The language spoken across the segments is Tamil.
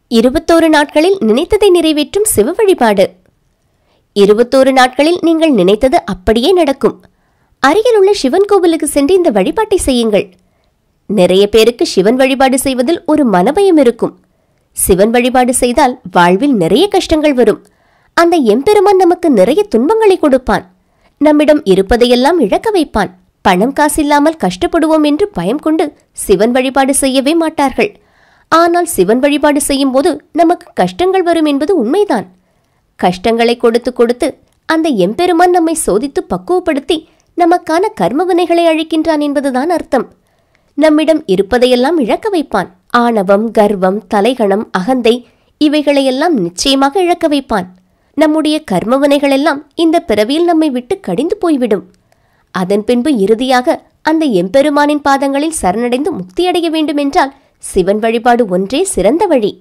இருபத்தோரு நாட்களில் நினைத்ததை நிறைவேற்றும் சிவ வழிபாடு இருபத்தோரு நாட்களில் நீங்கள் நினைத்தது அப்படியே நடக்கும் அருகிலுள்ள சிவன் கோவிலுக்கு சென்று இந்த வழிபாட்டை செய்யுங்கள் நிறைய பேருக்கு சிவன் வழிபாடு செய்வதில் ஒரு மனபயம் இருக்கும் சிவன் வழிபாடு செய்தால் வாழ்வில் நிறைய கஷ்டங்கள் வரும் அந்த எம்பெருமான் நமக்கு நிறைய துன்பங்களை கொடுப்பான் நம்மிடம் இருப்பதையெல்லாம் இழக்க வைப்பான் பணம் காசில்லாமல் கஷ்டப்படுவோம் என்று பயம் கொண்டு சிவன் வழிபாடு செய்யவே மாட்டார்கள் ஆனால் சிவன் வழிபாடு செய்யும்போது நமக்கு கஷ்டங்கள் வரும் என்பது உண்மைதான் கஷ்டங்களை கொடுத்து கொடுத்து அந்த எம்பெருமான் நம்மை சோதித்து பக்குவப்படுத்தி நமக்கான கர்ம வினைகளை அழிக்கின்றான் என்பதுதான் அர்த்தம் நம்மிடம் இருப்பதையெல்லாம் இழக்க வைப்பான் ஆணவம் கர்வம் தலைகணம் அகந்தை இவைகளையெல்லாம் நிச்சயமாக இழக்க வைப்பான் நம்முடைய கர்ம வினைகளெல்லாம் இந்த பிறவியில் நம்மை விட்டு கடிந்து போய்விடும் அதன் பின்பு இறுதியாக அந்த எம்பெருமானின் பாதங்களில் சரணடைந்து முக்தியடைய வேண்டுமென்றால் சிவன் வழிபாடு ஒன்றே சிறந்த வழி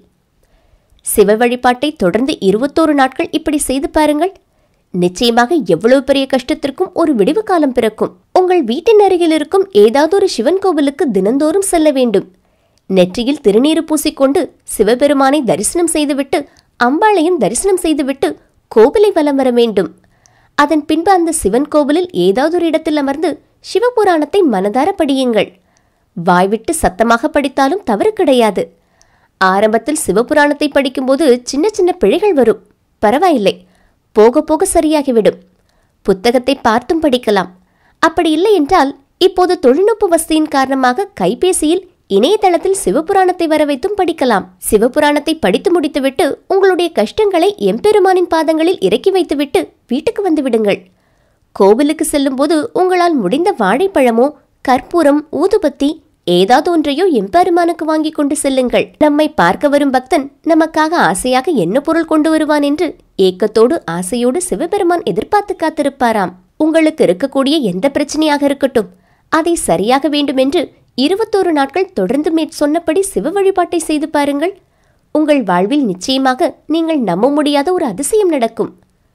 சிவ வழிபாட்டை தொடர்ந்து இருபத்தோரு நாட்கள் இப்படி செய்து பாருங்கள் நிச்சயமாக எவ்வளவு பெரிய கஷ்டத்திற்கும் ஒரு விடிவு காலம் பிறக்கும் உங்கள் வீட்டின் அருகில் இருக்கும் ஏதாவது ஒரு சிவன் கோவிலுக்கு தினந்தோறும் செல்ல வேண்டும் நெற்றியில் திருநீறு பூசிக்கொண்டு சிவபெருமானை தரிசனம் செய்துவிட்டு அம்பாளையும் தரிசனம் செய்துவிட்டு கோவிலை வலம் வர வேண்டும் அதன் பின்பு அந்த சிவன் கோவிலில் ஏதாவது ஒரு இடத்தில் அமர்ந்து சிவபுராணத்தை மனதார படியுங்கள் வாய்விட்டு சத்தமாக படித்தாலும் தவறு கிடையாது ஆரம்பத்தில் சிவபுராணத்தை படிக்கும்போது சின்ன சின்ன பிழைகள் வரும் பரவாயில்லை போக போக சரியாகிவிடும் புத்தகத்தை பார்த்தும் படிக்கலாம் அப்படி இல்லை என்றால் இப்போது தொழில்நுட்ப வசதியின் காரணமாக கைபேசியில் இணையதளத்தில் சிவபுராணத்தை வர வைத்தும் படிக்கலாம் சிவபுராணத்தை படித்து முடித்துவிட்டு உங்களுடைய கஷ்டங்களை எம்பெருமானின் பாதங்களில் இறக்கி வைத்துவிட்டு வீட்டுக்கு வந்து விடுங்கள் கோவிலுக்கு செல்லும்போது உங்களால் முடிந்த வாழைப்பழமோ கற்பூரம் ஊதுபத்தி ஏதாவது ஒன்றையோ எம்பெருமானுக்கு வாங்கி கொண்டு செல்லுங்கள் நம்மை பார்க்க வரும் பக்தன் நமக்காக ஆசையாக என்ன பொருள் கொண்டு வருவான் என்று ஏக்கத்தோடு ஆசையோடு சிவபெருமான் எதிர்பார்த்து காத்திருப்பாராம் உங்களுக்கு இருக்கக்கூடிய எந்த பிரச்சனையாக இருக்கட்டும் அதை சரியாக வேண்டுமென்று இருபத்தோரு நாட்கள் தொடர்ந்து மேற் சொன்னபடி சிவ வழிபாட்டை செய்து பாருங்கள் உங்கள் வாழ்வில் நிச்சயமாக நீங்கள் நம்ப முடியாத ஒரு அதிசயம் நடக்கும்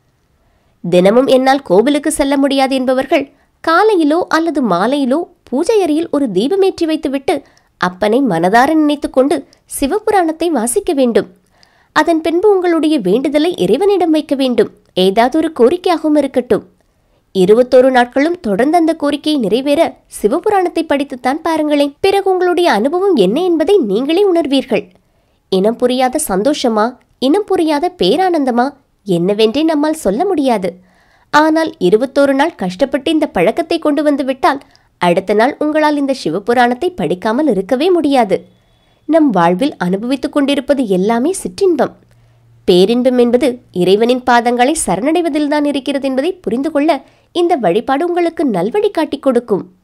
தினமும் என்னால் கோவிலுக்கு செல்ல முடியாது என்பவர்கள் காலையிலோ அல்லது மாலையிலோ பூஜை அறையில் ஒரு தீபமேற்றி வைத்துவிட்டு அப்பனை மனதார நினைத்துக் கொண்டு சிவபுராணத்தை வாசிக்க வேண்டும் அதன் பின்பு உங்களுடைய வேண்டுதலை இறைவனிடம் வைக்க வேண்டும் ஏதாவது ஒரு கோரிக்கையாகவும் இருக்கட்டும் இருபத்தோரு நாட்களும் தொடர்ந்து அந்த கோரிக்கையை நிறைவேற சிவபுராணத்தை படித்துத்தான் பாருங்களேன் பிறகு உங்களுடைய அனுபவம் என்ன என்பதை நீங்களே உணர்வீர்கள் இனம் புரியாத சந்தோஷமா இனம் புரியாத பேரானந்தமா என்னவென்றே நம்மால் சொல்ல முடியாது ஆனால் இருபத்தோரு நாள் கஷ்டப்பட்டு இந்த பழக்கத்தை கொண்டு வந்து விட்டால் அடுத்த நாள் உங்களால் இந்த சிவபுராணத்தை படிக்காமல் இருக்கவே முடியாது நம் வாழ்வில் அனுபவித்துக் கொண்டிருப்பது எல்லாமே சிற்றின்பம் பேரின்பம் என்பது இறைவனின் பாதங்களை சரணடைவதில்தான் இருக்கிறது என்பதை புரிந்து கொள்ள இந்த வழிபாடு உங்களுக்கு நல்வழி காட்டிக் கொடுக்கும்